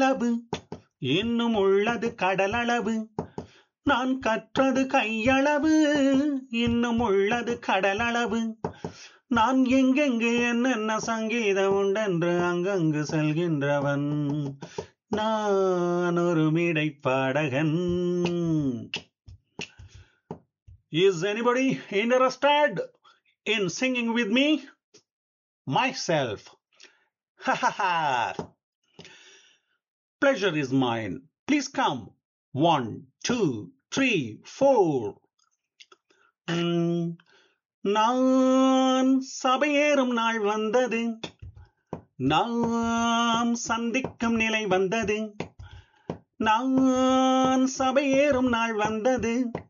கையளவு இன்னும் உள்ளது கடலளவு நான் கற்றது கையளவு இன்னும் உள்ளது கடலளவு நான் எங்கெங்கு என்னென்ன சங்கீதம் உண்டென்று அங்கங்கு செல்கின்றவன் நான் ஒரு பாடகன் Is anybody interested in singing with me? Myself. Ha ha ha. Pleasure is mine. Please come. One, two, three, four. ம், நான் சபையேறும் நாள் வந்தது நாம் சந்திக்கும் நிலை வந்தது நான் சபையேறும் நாள் வந்தது